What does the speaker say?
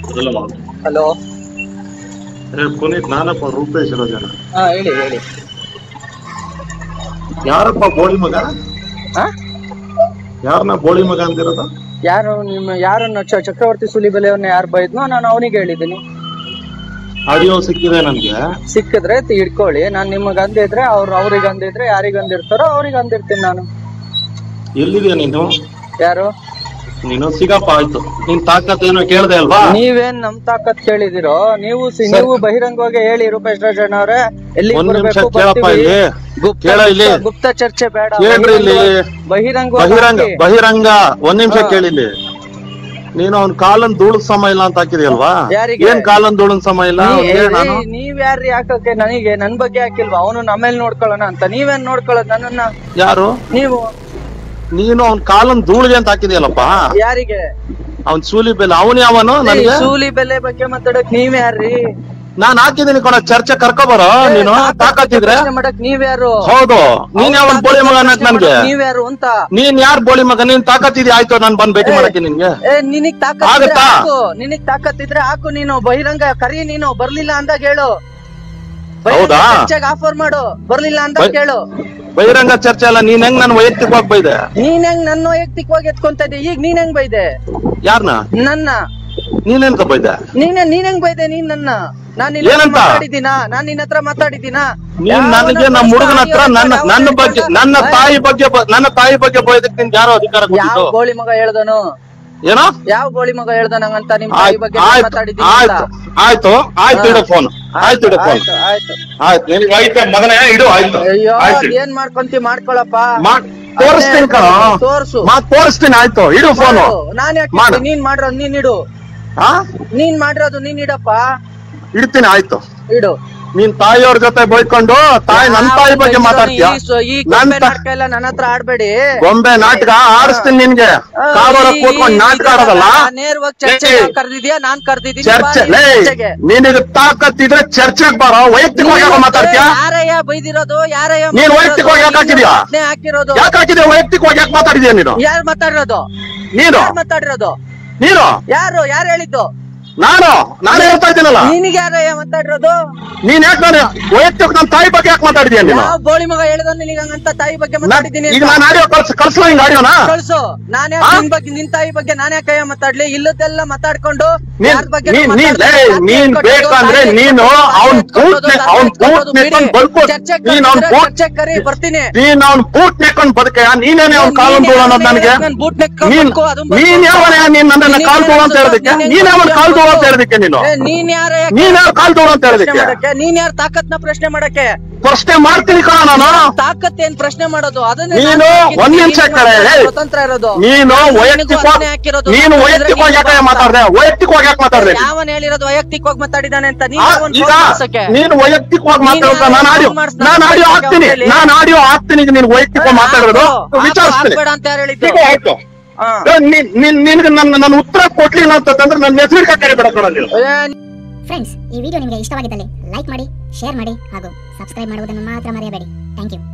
ಅದೆಲ್ಲ ಮಾಡು ಹಲೋ ಏ ಪುನೀತ್ ನಾನಪ್ಪ ರೂಪೇಶ್ ಜನ ಹಾ ಹೇಳಿ ಹೇಳಿ ಯಾರಪ್ಪ ಬೋಳಿ ಮಗ ಹಾ ಯಾರನ್ನ ಬೋಳಿ ಮಗ ಅಂತಿರೋದು ಯಾರು ನಿಮ್ಮ ಯಾರನ್ನ ಚ- ಚಕ್ರವರ್ತಿ ಸುಲಿಬೆಲೆಯವ್ರನ್ನ ಯಾರು ಬೈದ್ನೋ ನಾನು ಅವನಿಗೆ ಹೇಳಿದ್ದೀನಿ ಆಡಿಯೋ ಸಿಕ್ಕಿದೆ ನನ್ಗೆ ಸಿಕ್ಕಿದ್ರೆ ತಿ- ಹಿಡ್ಕೊಳ್ಳಿ ನಾನು ನಿಮಗೆ ಅಂದಿದ್ರೆ ಅವ್ರು ಅವ್ರಿಗೆ ಅಂದಿದ್ರೆ ಯಾರಿಗೆ ಅಂದಿರ್ತಾರೋ ಅವ್ರಿಗೆ ಅಂದಿರ್ತೀನಿ ನಾನು ಎಲ್ಲಿದ್ಯಾ ನೀನು ಯಾರು ನೀನು ಸಿಗಪ್ಪ ಆಯ್ತು ನಿನ್ ತಾಕತ್ ಏನೋ ಕೇಳ್ದೆ ಅಲ್ವಾ ನೀವೇನ್ ನಮ್ ತಾಕತ್ ಕೇಳಿದಿರೋ ನೀವು ಸಿ- ನೀವು ಬಹಿರಂಗವಾಗಿ ಹೇಳಿ ರೂಪೇಶ್ ರಾಜಣ್ಣ ಅವರೇ ಎಲ್ಲಿ ಒಂದ್ ನಿಮಿಷ ಬರ್ಬೇಕು ಕೇಳಪ್ಪ ಬರ್ತೀವಿ. ಇಲ್ಲಿ ಗುಪ್ತ ಕೇಳ ಇಲ್ಲಿ ಗುಪ್ತ- ಗುಪ್ತ ಚರ್ಚೆ ಬೇಡ ಕೇಳ್ರಿ ಇಲ್ಲಿ. ಬಹಿರಂಗ ಬಹಿರಂಗ ಬಹಿರಂಗ ಒಂದ್ ನಿಮಿಷ ಹಾ. ಕೇಳಿಲ್ಲಿ ನೀನು ಅವ್ನ್ ಕಾಲನ್ ಧೂಳದ್ ಸಮ ಇಲ್ಲ ಅಂತ ಹಾಕಿದ್ಯಲ್ವಾ ಯಾರಿಗೆ? ಏನ್ ಕಾಲನ್ ಧೂಳನ್ ಸಮ ಇಲ್ಲ ಅವ್ನ್ಗೆ ನಾನು ನೀವ್ ಯಾರ್ರಿ ಹಾಕಕ್ಕೆ ನನಗೆ ನನ್ ಬಗ್ಗೆ ಹಾಕಿಲ್ವಾ ಅವನು ನಮ್ಮೇಲ್ ನೋಡ್ಕೊಳ್ಳೋಣ ಅಂತ ನೀವೇನ್ ನೋಡ್ಕೊಳ್ಳೋದ್ ನನ್ನನ್ನ ಯಾರು ನೀವು ನೀನು ಅವ್ನ್ ಕಾಲನ್ ಧೂಳಿಗೆ ಅಂತ ಹಾಕಿದ್ಯಲ್ಲಪ್ಪ ಯಾರಿಗೆ ಅವ್ನ್ ಸೂಲಿ ಬೆಲೆ ಅವನ್ ಯಾವನು ಈ ನನಗೆ ಸೂಲಿ ಬೆಲೆ ಬಗ್ಗೆ ಮಾತಾಡಕ್ ನೀವ್ ಯಾರ್ರಿ ನಾನ್ ಹಾಕಿದೀನಿ ಕೊಡ ಚರ್ಚೆ ಕರ್ಕೊಬರೋ ನೀನು ತಾಕತ್ತಿದ್ರೆ ಪ್ರಶ್ನೆ ಮಾಡಕ್ ನೀವ್ ಯಾರು ಹೌದು ನೀನ್ ಯಾವನ್ ಬೋಳಿ ಮಗ ಅನ್ನಕ್ ನನ್ಗೆ ನೀವ್ ಯಾರು ಅಂತ ನೀನ್ ಯಾರ್ ಬೋಳಿ ಮಗ ನೀನ್ ತಾಕತ್ತಿದ್ಯಾ ಆಯ್ತು ನಾನ್ ಬಂದ್ ಭೇಟಿ ಮಾಡಕ್ಕೆ ನಿನ್ಗೆ ಏ ನಿನಗ್ ತಾಕತ್ತಿದ್ರೆ ಆಗತ್ತಾ? ಹಾಕು ನಿನಗ್ ತಾಕತ್ತಿದ್ರೆ ಹಾಕು ನೀನು ಬಹಿರಂಗ ಕರಿ ನೀನು ಬರ್ಲಿಲ್ಲ ಅಂದಾಗ ಹೇಳು ಹೌದಾ? ಚರ್ಚೆಗೆ ಆಫರ್ ಮಾಡು ಬರ್ಲಿಲ್ಲ ಅಂದಾಗ ಬೈ- ಕೇಳು ಬಹಿರಂಗ ಚರ್ಚೆ ಅಲ್ಲ ನೀನ್ ಹೆಂಗ್ ನನ್ ವೈಯಕ್ತಿಕವಾಗಿ ಬೈದೆ ನೀನ್ ಹೆಂಗ್ ನನ್ನ ವೈಯಕ್ತಿಕವಾಗಿ ಎತ್ಕೊಂತ ಇದ್ದೆ ಈಗ ನೀನ್ ಹೆಂಗ್ ಬೈದೆ ಯಾರ್ನ ನನ್ನ ನೀನೆಂತ ಬೈದೆ ನೀನ್ ನೀನ್ ಹೆಂಗ್ ಬೈದೆ ನೀನ್ ನನ್ನ ನಾನ್ ನಿನ್ನ ಹತ್ರ ಏನಂತ? ಮಾತಾಡಿದ್ದೀನಾ ನಾನ್ ನಿನ್ನ ಹತ್ರ ಮಾತಾಡಿದ್ದೀನಾ ನೀನ್ ನನಗೆ ನಮ್ಮ ಹುಡುಗನ ಹತ್ರ ನನ್ನ ನನ್ನ ಬಗ್ಗೆ ನನ್ನ ತಾಯಿ ಬಗ್ಗೆ ಬ- ನನ್ನ ತಾಯಿ ಬಗ್ಗೆ ಬೈದಕ್ ನಿನ್ಗೆ ಯಾರೋ ಅಧಿಕಾರ ಯಾವ ಕೊಟ್ಟಿದ್ದು ಗೋಳಿ ಮಗ ಹೇಳ್ದನು ಏನೋ ಯಾವ ಗೋಳಿ ಮಗ ಹೇಳ್ದ ನಂಗಂತ ನಿಮ್ ತಾಯಿ ಆಯ್ತು ಬಗ್ಗೆ ನಾನ್ ಆಯ್ತು ಮಾತಾಡಿದ್ದೀನಿ ಆಯ್ತು ಅಂತ. ಆಯ್ತು ಆಯ್ತು ಇಡು ಫೋನ್ ಆಯ್ತು ಇಡು ಫೋನ್ ಆಯ್ತು ಆಯ್ತು ಆಯ್ತು ನಿನಗೆ ಆಯ್ತು ಮಗನೇ ಇಡು ಆಯ್ತು ಅಯ್ಯೋ ಆಯ್ತು ಅದ್ ಏನ್ ಮಾಡ್ಕೊಂತಿ ಮಾಡ್ಕೊಳಪ್ಪ ಮಾಡ್ ತೋರಿಸ್ತೀನಿ ಕಣ ತೋರ್ಸು ಮಾತ್ ತೋರಿಸ್ತೀನಿ ಆಯ್ತು ಇಡು ಫೋನು ಮಾಡು. ನಾನ್ ಯಾಕೆ ಮಾಡು. ಇಡ್ತೀನಿ? ನೀನ್ ಮಾಡಿರೋದು ನೀನ್ ಇಡು ಹಾ ನೀನ್ ಮಾಡಿರೋದು ನೀನ್ ಇಡಪ್ಪ ಇಡ್ತೀನಿ ಆಯ್ತು ಇಡು ನೀನ್ ತಾಯಿಯವ್ರ ಜೊತೆ ಬೈಕೊಂಡು ತಾಯಿ ನನ್ ತಾಯಿ ಬಗ್ಗೆ ಯಾವ ಮಾತಾಡ್ತೀಯ ಈ ಸ್ವ- ಈ ನನ್ ಗೊಂಬೆ ತ- ನಾಟಕ ಎಲ್ಲ ನನ್ನ ಹತ್ರ ಆಡ್ಬೇಡಿ ಗೊಂಬೆ ನಾಟಕ ಆಡಿಸ್ತೀನಿ ನಿನ್ಗೆ ಆ, ಕಾರೋರ ಈ- ಕೂತ್ಕೊಂಡು ಈ- ನಾಟಕ ಈ ತರ ಆಡೋದಲ್ಲ ನೇರವಾಗಿ ಚರ್ಚೆ ಏ, ಕರೆದಿದ್ಯಾ ನಾನ್ ಕರ್ದಿದ್ದೀನಿ ಚರ್ಚೆ ಲೇ ಚರ್ಚೆಗೆ ನಿನಗೆ ತಾಕತ್ತಿದ್ರೆ ಚರ್ಚೆಗೆ ಬಾರೋ ವೈಯಕ್ತಿಕವಾಗಿ ಯಾಕೆ ಮಾತಾಡ್ತೀಯ ಯಾರಯ್ಯ ಬೈದಿರೋದು ಯಾರಯ್ಯ ನೀನ್ ವೈಯಕ್ತಿಕವಾಗಿ ಯಾಕೆ ಹಾಕಿದ್ಯಾ? ಪ್ರಶ್ನೆ ಹಾಕಿರೋದು ಯಾಕೆ ಹಾಕಿದೆ ವೈಯಕ್ತಿಕವಾಗಿ ಯಾಕೆ ಮಾತಾಡಿದ್ಯಾ ನೀನು ಯಾರು ಮಾತಾಡಿರೋದು ನೀನು ಯಾರು ಮಾತಾಡಿರೋದು ನೀನು ಯಾರು ಯಾರು ಹೇಳಿದ್ದು ನಾನು ನಾನು ಹೇಳ್ತಾ ಇದ್ದೀನಲ್ಲ ನಿನಗೆ ಯಾರಯ್ಯ ಮಾತಾಡಿರೋದು ನೀನ್ ಯಾಕೆ ನಾನು ವೈಯಕ್ತಿಕ ನನ್ನ ತಾಯಿ ಬಗ್ಗೆ ಯಾಕೆ ಮಾತಾಡಿದ್ಯಾ ನೀನು ಯಾವ ಬೋಳಿ ಮಗ ಹೇಳಿದ ನಿನಗೆ ಹಂಗಂತ ತಾಯಿ ಬಗ್ಗೆ ನಾನ್- ಮಾತಾಡಿದ್ದೀನಿ ಈಗ ನಾನು ಆಡಿಯೋ ಕಳ್ಸ ಕಳ್ಸಲ ಹಿಂಗ್ ಆಡಿಯೋನಾ ಕಳ್ಸು ನಾನೇ ಆ? ನಿನ್ ಬಗ್ಗೆ ನಿನ್ ತಾಯಿ ಬಗ್ಗೆ ನಾನೇ ಕೈಯ ಮಾತಾಡ್ಲಿ ಇಲ್ಲದೆಲ್ಲ ಮಾತಾಡ್ಕೊಂಡು ನೀನ್ ಯಾರ್ ಬಗ್ಗೆ ನೀನ್ ನೀನ್ ಮಾತಾಡ್ತಾರೆ, ಲೇ, ತಾಯಿ ನೀನ್ ಎತ್ಕೊಟ್ಟೋದು, ಬೇಕಂದ್ರೆ ತಾಯಿ ನೀನು ಎತ್ಕೊಟ್ಟೋದು, ಅವ್ನ್ ತಾಯಿ ಬೂಟ್ ಎತ್ಕೊಟ್ಟೋದು, ಅವ್ನ್ ತಾಯಿ ಬೂಟ್ ಎತ್ಕೊಟ್ಟೋದು, ನೆಕ್ಕೊಂಡು ಬಿಡಿ. ಬಲ್ಕೊ ಚರ್ಚೆಗ್ ನೀನ್ ಅವ್ನ್ ಕರ್ದಿದ್ರೆ ಬೂಟ್ ಚರ್ಚೆಗ್ ಕರಿ ಬರ್ತೀನಿ ನೀನ್ ಅವ್ನ್ ಬೂಟ್ ನೆಕ್ಕೊಂಡು ಬದುಕೆ ನೀನೇನೆ ಅವ್ನ್ ಕಾಲ್ ನೀನ್ ದೂಳ ಅನ್ನೋದು ಯಾವನೇ ನನಗೆ ನನ್ ಬೂಟ್ ನೆಕ್ಕೊಂಡ್ ನೀನ್ ಬದುಕು, ಅದನ್ ಬದುಕು. ನೀನ್ ಯಾವನೇ ನೀನ್ ನನ್ನ ನೀನ್ ಕಾಲ್ ದೂಳ ಅಂತ ಯಾರು ಹೇಳೋದಕ್ಕೆ ನೀನ್ ನೀನ್ ಯಾವನ್ ಕಾಲ್ ದೂಳ ಅಂತ ಹೇಳೋದಕ್ಕೆ ನೀನು ಏ, ನೀನ್ ಯಾರ ನೀನ್ ಯಾರು ಕಾಲ್ ದೂಳ ಅಂತ ಪ್ರಶ್ನೆ ಹೇಳೋದಕ್ಕೆ ಮಾಡಕ್ಕೆ ನೀನ್ ಯಾರು ತಾಕತ್ನ ಪ್ರಶ್ನೆ ಮಾಡಕ್ಕೆ ಪ್ರಶ್ನೆ ಮಾಡ್ತೀನಿ ಕಣ ನಾನು ತಾಕತ್ ಏನ್ ಪ್ರಶ್ನೆ ಮಾಡೋದು ಅದನ್ನೇ ನೀನು ನಾನು ಹಾಕಿದ್ದೀನಿ, ಒಂದ್ ನಿಮಿಷ ನೀನು ಕಡೆ ಮಾತ್ರ ಏಯ್, ಸ್ವತಂತ್ರ ಇರೋದು ನೀನು ನಿನಗೂ ವೈಯಕ್ತಿಕವಾಗಿ ಅದನ್ನೇ ಹಾಕಿರೋದು. ನೀನು ನಾನು ವೈಯಕ್ತಿಕವಾಗಿ ಯಾಕೆ ಹೇಳಿದ್ರೆ ಮಾತಾಡ್ದೆ ವೈಯಕ್ತಿಕವಾಗಿ ಯಾಕೆ ಮಾತಾಡ್ದೆ ಯಾವನ್ ಹೇಳಿರೋದು ವೈಯಕ್ತಿಕವಾಗಿ ಮಾತಾಡಿದಾನೆ ಅಂತ ನೀನ್ ಆ, ಯಾವನ್ ಈಗ ಫೋನ್ ಮಾಡ್ಸಕ್ಕೆ? ನೀನು ವೈಯಕ್ತಿಕವಾಗಿ ನೀನ್ ಮಾತಾಡೋದ ಯಾರು ನಾನು ಆಡಿಯೋ ಫೋನ್ ಮಾಡ್ಸ್- ನಾನು ಆಡಿಯೋ ನಾನು ಹಾಕ್ತೀನಿ ಹೇಳಿ. ನಾನು ಆಡಿಯೋ ಹಾಕ್ತೀನಿ ಈಗ ನೀನು ವೈಯಕ್ತಿಕವಾಗಿ ಮಾತಾಡೋದು ಹಾಕು, ವಿಚಾರಿಸ್ತೀನಿ ಹಾಕ್ಬೇಡ ಅಂತ ಯಾರು ಹೇಳಿದ್ದು? ಈಗ ಆಯ್ತು ಹಾ. ಏ, ನೀನ್- ನೀನ್- ನಿನ್ಗೆ ನನ್ನ ನನ್ನ ಉತ್ತರ ಕೊಡ್ಲಿಲ್ಲ ಅಂತಂದ್ರೆ ನನ್ನ ಹೆಸರು ಕರೆ ಬಿಡಕೋಣ ನೀನು ಏ, ಫ್ರೆಂಡ್ಸ್ ಈ ವಿಡಿಯೋ ನಿಮಗೆ ಇಷ್ಟವಾಗಿದ್ದಲ್ಲಿ ಲೈಕ್ ಮಾಡಿ ಶೇರ್ ಮಾಡಿ ಹಾಗೂ ಸಬ್ಸ್ಕ್ರೈಬ್ ಮಾಡುವುದನ್ನು ಮಾತ್ರ ಮರೆಯಬೇಡಿ ಥ್ಯಾಂಕ್ ಯು